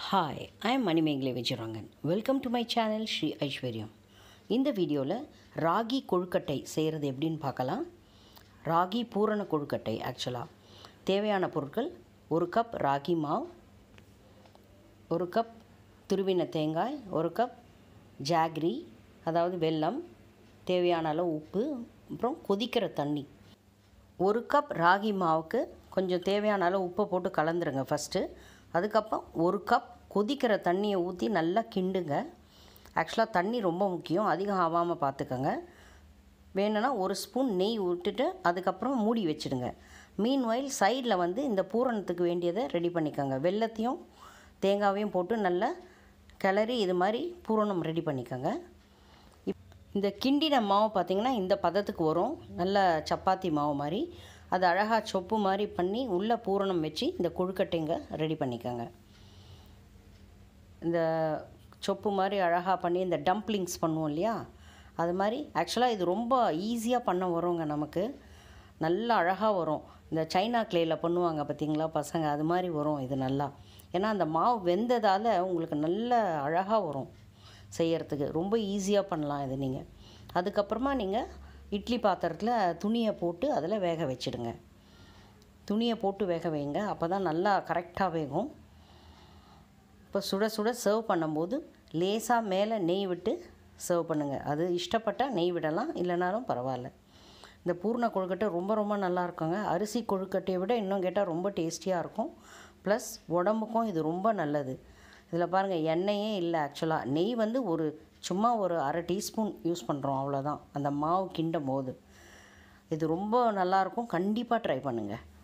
hi I am Manimegalai Vijayarangan welcome to my channel Sri Aishwaryam இந்த வீடியோவில் ராகி கொழுக்கட்டை செய்கிறது எப்படின்னு பார்க்கலாம் ராகி பூரண கொழுக்கட்டை ஆக்சுவலாக தேவையான பொருட்கள் ஒரு கப் ராகி மாவு ஒரு கப் துருவின தேங்காய் ஒரு கப் ஜாக்ரி அதாவது வெல்லம் தேவையான அளவு உப்பு அப்புறம் கொதிக்கிற தண்ணி ஒரு கப் ராகி மாவுக்கு கொஞ்சம் தேவையான அளவு உப்பை போட்டு கலந்துருங்க ஃபஸ்ட்டு அதுக்கப்புறம் ஒரு கப் கொதிக்கிற தண்ணியை ஊற்றி நல்லா கிண்டுங்க ஆக்சுவலாக தண்ணி ரொம்ப முக்கியம் அதிகம் ஆகாமல் பார்த்துக்கோங்க வேணும்னா ஒரு ஸ்பூன் நெய் விட்டுட்டு அதுக்கப்புறம் மூடி வச்சுடுங்க மீன் வயல் சைடில் வந்து இந்த பூரணத்துக்கு வேண்டியதை ரெடி பண்ணிக்கோங்க வெள்ளத்தையும் தேங்காவையும் போட்டு நல்லா கிளறி இது மாதிரி பூரணம் ரெடி பண்ணிக்கோங்க இப் இந்த கிண்டின மாவு பார்த்திங்கன்னா இந்த பதத்துக்கு வரும் நல்ல சப்பாத்தி மாவு மாதிரி அது அழகாக சொப்பு மாதிரி பண்ணி உள்ளே பூரணம் வச்சு இந்த கொழுக்கட்டைங்க ரெடி பண்ணிக்கோங்க இந்த சொப்பு மாதிரி அழகாக பண்ணி இந்த டம்ப்ளிங்ஸ் பண்ணுவோம் இல்லையா அது மாதிரி ஆக்சுவலாக இது ரொம்ப ஈஸியாக பண்ண வருங்க நமக்கு நல்லா அழகாக வரும் இந்த சைனா கிளேயில் பண்ணுவாங்க பார்த்தீங்களா பசங்க அது மாதிரி வரும் இது நல்லா ஏன்னா அந்த மாவு வெந்ததால் உங்களுக்கு நல்ல அழகாக வரும் செய்யறதுக்கு ரொம்ப ஈஸியாக பண்ணலாம் இது நீங்கள் அதுக்கப்புறமா நீங்கள் இட்லி பாத்திரத்தில் துணியை போட்டு அதில் வேக வச்சிடுங்க துணியை போட்டு வேக வைங்க அப்போ தான் நல்லா கரெக்டாக வேகும் இப்போ சுட சுட சர்வ் பண்ணும்போது லேசாக மேலே நெய் விட்டு சர்வ் பண்ணுங்கள் அது இஷ்டப்பட்டால் நெய் விடலாம் இல்லைனாலும் பரவாயில்ல இந்த பூர்ண கொழுக்கட்டை ரொம்ப ரொம்ப நல்லா இருக்குங்க அரிசி கொழுக்கட்டையை விட இன்னும் கேட்டால் ரொம்ப டேஸ்டியாக இருக்கும் ப்ளஸ் உடம்புக்கும் இது ரொம்ப நல்லது இதில் பாருங்கள் எண்ணெயே இல்லை ஆக்சுவலாக நெய் வந்து ஒரு சும்மா ஒரு அரை டீஸ்பூன் யூஸ் பண்ணுறோம் அவ்வளோதான் அந்த மாவு கிண்டும் போது இது ரொம்ப நல்லாயிருக்கும் கண்டிப்பாக ட்ரை பண்ணுங்கள்